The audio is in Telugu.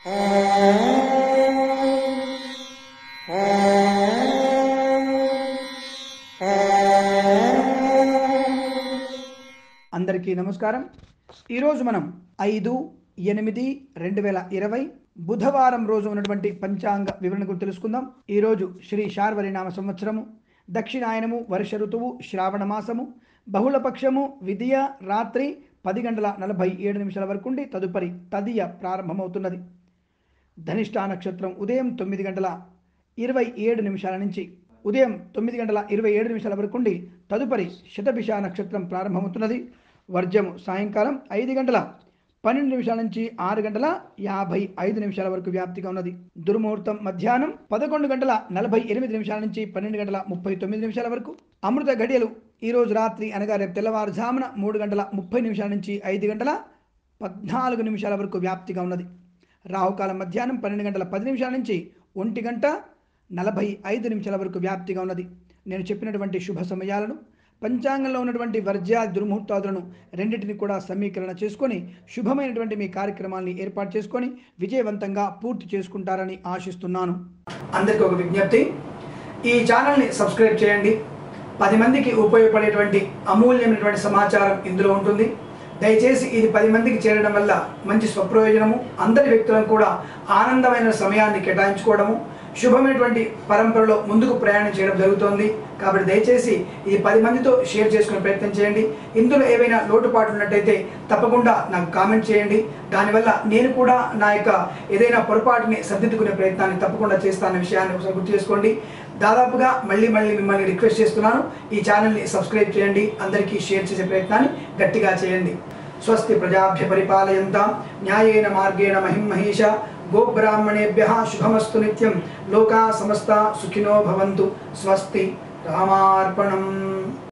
అందరికీ నమస్కారం ఈరోజు మనం ఐదు ఎనిమిది రెండు వేల ఇరవై బుధవారం రోజు ఉన్నటువంటి పంచాంగ వివరణ గురించి తెలుసుకుందాం ఈరోజు శ్రీ శార్వరినామ సంవత్సరము దక్షిణాయనము వర్ష ఋతువు శ్రావణ మాసము బహుళపక్షము విధియ రాత్రి పది గంటల నలభై ఏడు నిమిషాల వరకు ఉండి తదుపరి తదియ ప్రారంభమవుతున్నది ధనిష్ఠా నక్షత్రం ఉదయం తొమ్మిది గంటల ఇరవై ఏడు నిమిషాల నుంచి ఉదయం తొమ్మిది గంటల ఇరవై ఏడు నిమిషాల వరకు ఉండి తదుపరి శతభిష నక్షత్రం ప్రారంభమవుతున్నది వర్జము సాయంకాలం ఐదు గంటల పన్నెండు నిమిషాల నుంచి ఆరు గంటల యాభై ఐదు నిమిషాల వరకు వ్యాప్తిగా ఉన్నది దుర్ముహూర్తం మధ్యాహ్నం పదకొండు గంటల నలభై ఎనిమిది నిమిషాల నుంచి పన్నెండు గంటల ముప్పై తొమ్మిది నిమిషాల వరకు అమృత గడియలు ఈ రోజు రాత్రి అనగా రేపు తెల్లవారుజామున మూడు గంటల ముప్పై నిమిషాల నుంచి ఐదు గంటల పద్నాలుగు నిమిషాల వరకు వ్యాప్తిగా ఉన్నది రాహుకాలం మధ్యాహ్నం పన్నెండు గంటల పది నిమిషాల నుంచి ఒంటి గంట నలభై ఐదు నిమిషాల వరకు వ్యాప్తిగా ఉన్నది నేను చెప్పినటువంటి శుభ సమయాలను పంచాంగంలో ఉన్నటువంటి వర్జ్య దుర్ముహూర్తాదులను రెండింటిని కూడా సమీకరణ చేసుకొని శుభమైనటువంటి మీ కార్యక్రమాల్ని ఏర్పాటు చేసుకొని విజయవంతంగా పూర్తి చేసుకుంటారని ఆశిస్తున్నాను అందరికీ ఒక విజ్ఞప్తి ఈ ఛానల్ని సబ్స్క్రైబ్ చేయండి పది మందికి ఉపయోగపడేటువంటి అమూల్యమైనటువంటి సమాచారం ఇందులో ఉంటుంది దయచేసి ఇది పది మందికి చేరడం వల్ల మంచి స్వప్రయోజనము అందరి వ్యక్తులను కూడా ఆనందమైన సమయాన్ని కేటాయించుకోవడము శుభమైనటువంటి పరంపరలో ముందుకు ప్రయాణం చేయడం జరుగుతోంది కాబట్టి దయచేసి ఇది పది మందితో షేర్ చేసుకునే ప్రయత్నం చేయండి ఇందులో ఏవైనా లోటుపాట్లు ఉన్నట్టయితే తప్పకుండా నాకు కామెంట్ చేయండి దానివల్ల నేను కూడా నా యొక్క ఏదైనా పొరపాటుని సర్దిద్దుకునే ప్రయత్నాన్ని తప్పకుండా చేస్తానన్న విషయాన్ని ఒకసారి గుర్తు చేసుకోండి దాదాపుగా మళ్ళీ మళ్ళీ మిమ్మల్ని రిక్వెస్ట్ చేస్తున్నాను ఈ ఛానల్ని సబ్స్క్రైబ్ చేయండి అందరికీ షేర్ చేసే ప్రయత్నాన్ని గట్టిగా చేయండి స్వస్తి ప్రజాభ్య పరిపాలయంతాం న్యాయేన మార్గేణ మహిం మహేష గోబ్రాహ్మణేభ్య శుభమస్తు నిత్యం లోకా సమస్త సుఖినో భవంతు స్వస్తి రామార్పణం